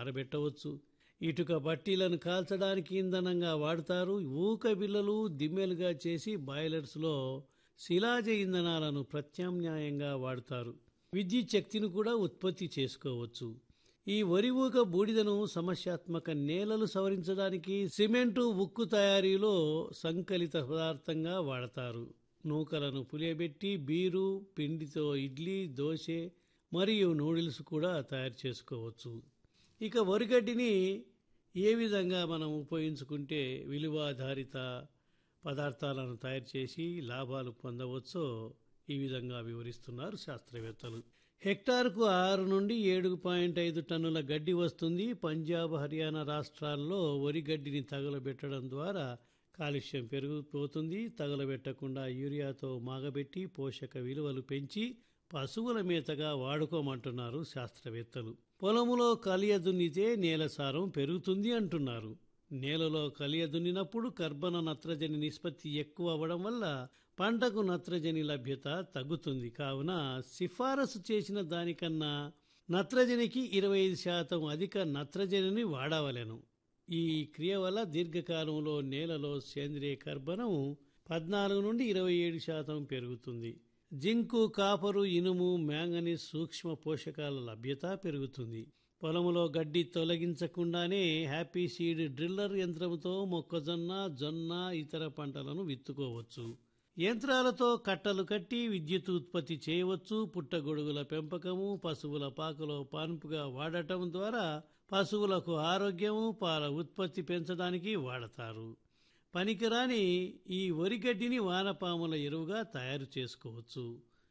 ఆరబెట్టవచ్చు ఇటుక బట్టీలను కాల్చడానికి ఇంధనంగా వాడతారు ఊక బిల్లలు దిమ్మెలుగా చేసి బాయిలర్స్లో శిలాజ ఇంధనాలను ప్రత్యామ్నాయంగా వాడతారు విద్యుత్ శక్తిని కూడా ఉత్పత్తి చేసుకోవచ్చు ఈ వరి ఊక బూడిదను సమస్యాత్మక నేలలు సవరించడానికి సిమెంటు ఉక్కు తయారీలో సంకలిత పదార్థంగా వాడతారు నూకలను పులియబెట్టి బీరు పిండితో ఇడ్లీ దోశ మరియు నూడిల్స్ కూడా తయారు చేసుకోవచ్చు ఇక వరిగడ్డిని ఏ విధంగా మనం ఉపయోగించుకుంటే విలువాధారిత పదార్థాలను తయారు చేసి లాభాలు పొందవచ్చో ఈ విధంగా వివరిస్తున్నారు శాస్త్రవేత్తలు హెక్టార్కు ఆరు నుండి ఏడు పాయింట్ ఐదు టన్నుల గడ్డి వస్తుంది పంజాబ్ హర్యానా రాష్ట్రాల్లో వరి గడ్డిని తగలబెట్టడం ద్వారా కాలుష్యం పెరిగిపోతుంది తగలబెట్టకుండా యూరియాతో మాగబెట్టి పోషక విలువలు పెంచి పశువుల మేతగా వాడుకోమంటున్నారు శాస్త్రవేత్తలు పొలములో కలియ దున్నితే నేల సారం పెరుగుతుంది అంటున్నారు నేలలో కలియ దున్నినప్పుడు కర్బన నత్రజని నిష్పత్తి ఎక్కువ అవ్వడం వల్ల పంటకు నత్రజని లభ్యత తగ్గుతుంది కావున సిఫారసు చేసిన దానికన్నా నత్రజనికి ఇరవై ఐదు శాతం అధిక నత్రజనిని వాడవలెను ఈ క్రియ వల్ల దీర్ఘకాలంలో నేలలో సేంద్రియ కర్బనం పద్నాలుగు నుండి ఇరవై ఏడు శాతం పెరుగుతుంది జింకు కాపరు ఇనుము మ్యాంగనీస్ సూక్ష్మ పోషకాల లభ్యత పెరుగుతుంది పొలములో గడ్డి తొలగించకుండానే హ్యాపీ సీడ్ డ్రిల్లర్ యంత్రంతో మొక్కజొన్న జొన్న ఇతర పంటలను విత్తుకోవచ్చు యంత్రాలతో కట్టలు కట్టి విద్యుత్ ఉత్పత్తి చేయవచ్చు పుట్టగొడుగుల పెంపకము పశువుల పాకలో పాన్పుగా వాడటం ద్వారా పశువులకు ఆరోగ్యము పాల ఉత్పత్తి పెంచడానికి వాడతారు పనికిరాని ఈ వరిగడ్డిని వానపాముల ఎరువుగా తయారు చేసుకోవచ్చు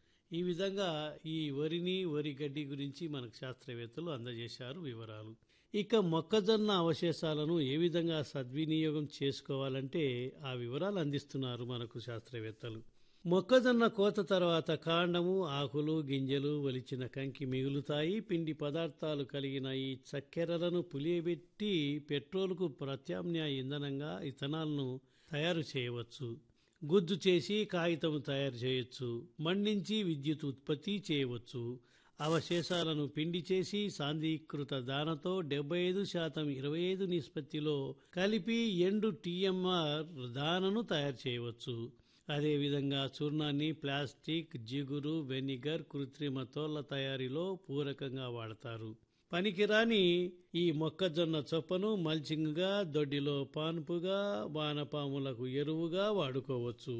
ఈ విధంగా ఈ వరిని వరి గడ్డి గురించి మనకు శాస్త్రవేత్తలు అందజేశారు వివరాలు ఇక మొక్కజొన్న అవశేషాలను ఏ విధంగా సద్వినియోగం చేసుకోవాలంటే ఆ వివరాలు అందిస్తున్నారు మనకు శాస్త్రవేత్తలు మొక్కజొన్న కోత తర్వాత కాండము ఆకులు గింజలు వలిచిన కంకి మిగులుతాయి పిండి పదార్థాలు కలిగిన ఈ చక్కెరలను పులియబెట్టి పెట్రోల్కు ప్రత్యామ్నాయ ఇంధనంగా ఇథనాల్ను తయారు చేయవచ్చు గుజ్జు చేసి కాగితం తయారు చేయొచ్చు మండించి విద్యుత్ ఉత్పత్తి చేయవచ్చు అవశేషాలను పిండి చేసి సాంద్రీకృత దానతో డెబ్బై ఐదు శాతం ఇరవై ఐదు నిష్పత్తిలో కలిపి ఎండు టీఎంఆర్ దానను తయారు చేయవచ్చు అదేవిధంగా చూర్ణాన్ని ప్లాస్టిక్ జిగురు వెనిగర్ కృత్రిమ తోళ్ల తయారీలో పూరకంగా వాడతారు పనికిరాని ఈ మొక్కజొన్న చొప్పను మల్చింగ్గా దొడ్డిలో పాన్పుగా వానపాములకు ఎరువుగా వాడుకోవచ్చు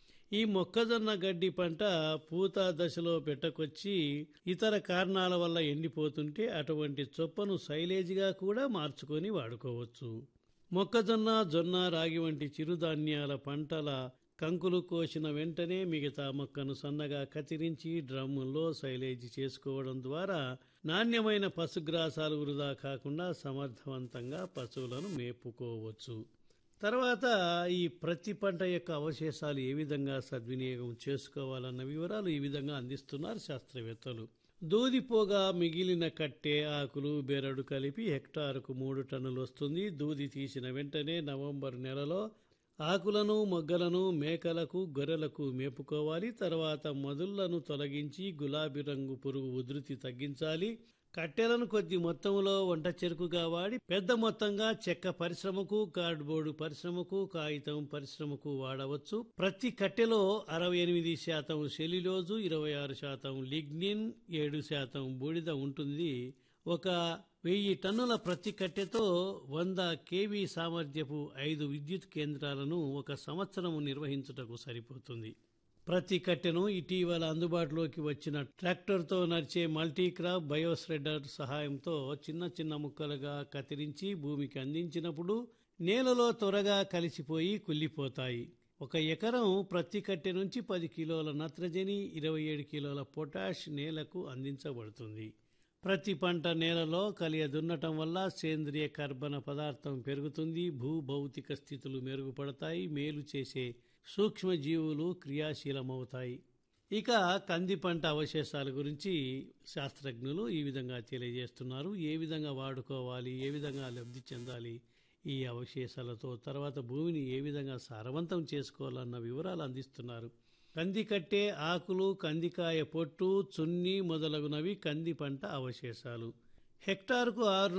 ఈ మొక్కజొన్న గడ్డి పంట పూత దశలో పెట్టకొచ్చి ఇతర కారణాల వల్ల ఎండిపోతుంటే అటువంటి చొప్పను సైలేజ్గా కూడా మార్చుకొని వాడుకోవచ్చు మొక్కజొన్న జొన్న రాగి వంటి చిరుధాన్యాల పంటల కంకులు కోసిన వెంటనే మిగతా మొక్కను సన్నగా కత్తిరించి డ్రమ్ముల్లో సైలేజ్ చేసుకోవడం ద్వారా నాణ్యమైన పశుగ్రాసాలు వృధా కాకుండా సమర్థవంతంగా పశువులను మేపుకోవచ్చు తర్వాత ఈ ప్రతి పంట యొక్క అవశేషాలు ఏ విధంగా సద్వినియోగం చేసుకోవాలన్న వివరాలు ఈ విధంగా అందిస్తున్నారు శాస్త్రవేత్తలు దూదిపోగా మిగిలిన కట్టె ఆకులు బెరడు కలిపి హెక్టారుకు మూడు టన్నులు వస్తుంది దూది తీసిన వెంటనే నవంబర్ నెలలో ఆకులను మొగ్గలను మేకలకు గొర్రెలకు మేపుకోవాలి తర్వాత మదుళ్లను తొలగించి గులాబీ రంగు పురుగు ఉధృతి తగ్గించాలి కట్టెలను కొద్ది మొత్తంలో వంట చెరుకుగా వాడి పెద్ద మొత్తంగా చెక్క పరిశ్రమకు కార్డ్బోర్డు పరిశ్రమకు కాగితం పరిశ్రమకు వాడవచ్చు ప్రతి కట్టెలో అరవై ఎనిమిది శాతం సెల్యులోజు ఇరవై ఆరు శాతం లిగ్నిన్ ఏడు శాతం బూడిద ఉంటుంది ఒక వెయ్యి టన్నుల ప్రతి కట్టెతో వంద కేవీ సామర్థ్యపు ఐదు విద్యుత్ కేంద్రాలను ఒక సంవత్సరం నిర్వహించుటకు సరిపోతుంది ప్రతి కట్టెను ఇటీవల అందుబాటులోకి వచ్చిన ట్రాక్టర్తో నడిచే మల్టీక్రాప్ బయోస్రెడర్ సహాయంతో చిన్న చిన్న ముక్కలుగా కత్తిరించి భూమికి అందించినప్పుడు నేలలో త్వరగా కలిసిపోయి కుళ్ళిపోతాయి ఒక ఎకరం ప్రతి కట్టె నుంచి పది కిలోల నత్రజని ఇరవై ఏడు కిలోల పొటాష్ నేలకు అందించబడుతుంది ప్రతి పంట నేలలో కలియ దున్నటం వల్ల సేంద్రియ కర్బన పదార్థం పెరుగుతుంది భూ భౌతిక స్థితులు మెరుగుపడతాయి మేలు చేసే సూక్ష్మజీవులు క్రియాశీలమవుతాయి ఇక కంది పంట అవశేషాల గురించి శాస్త్రజ్ఞులు ఈ విధంగా తెలియజేస్తున్నారు ఏ విధంగా వాడుకోవాలి ఏ విధంగా లబ్ధి చెందాలి ఈ అవశేషాలతో తర్వాత భూమిని ఏ విధంగా సారవంతం చేసుకోవాలన్న వివరాలు అందిస్తున్నారు కంది కట్టే ఆకులు కందికాయ పొట్టు చున్ని మొదలగునవి కంది పంట అవశేషాలు హెక్టార్కు ఆరు